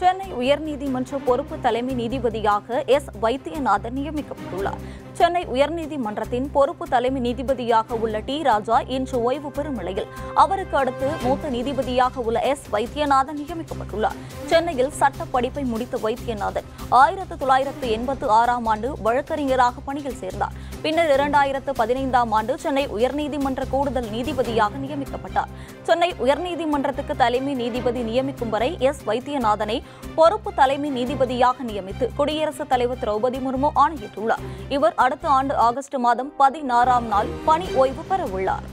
சென்னை உயர்நீதிமன்ற பொறுப்பு தலைமை நீதிபதியாக எஸ் வைத்தியநாதன் நியமிக்கப்பட்டுள்ளார் சென்னை உயர்நீதிமன்றத்தின் பொறுப்பு தலைமை நீதிபதியாக உள்ள டி ராஜா இன்று ஓய்வு பெறும் நிலையில் அவருக்கு அடுத்து மூத்த நீதிபதியாக உள்ள எஸ் வைத்தியநாதன் நியமிக்கப்பட்டுள்ளார் சென்னையில் சட்ட படிப்பை முடித்த வைத்தியநாதன் ஆயிரத்து தொள்ளாயிரத்து எண்பத்து ஆறாம் ஆண்டு வழக்கறிஞராக பணியில் சேர்ந்தார் பின்னர் இரண்டாயிரத்து பதினைந்தாம் ஆண்டு சென்னை உயர்நீதிமன்ற கூடுதல் நீதிபதியாக நியமிக்கப்பட்டார் சென்னை உயர்நீதிமன்றத்துக்கு தலைமை நீதிபதி நியமிக்கும் வரை எஸ் வைத்தியநாதனை பொறுப்பு தலைமை நீதிபதியாக நியமித்து குடியரசுத் தலைவர் திரௌபதி முர்மு ஆணையிட்டுள்ளார் இவர் அடுத்த ஆண்டு ஆகஸ்ட் மாதம் பதினாறாம் நாள் பணி ஓய்வு பெற உள்ளார்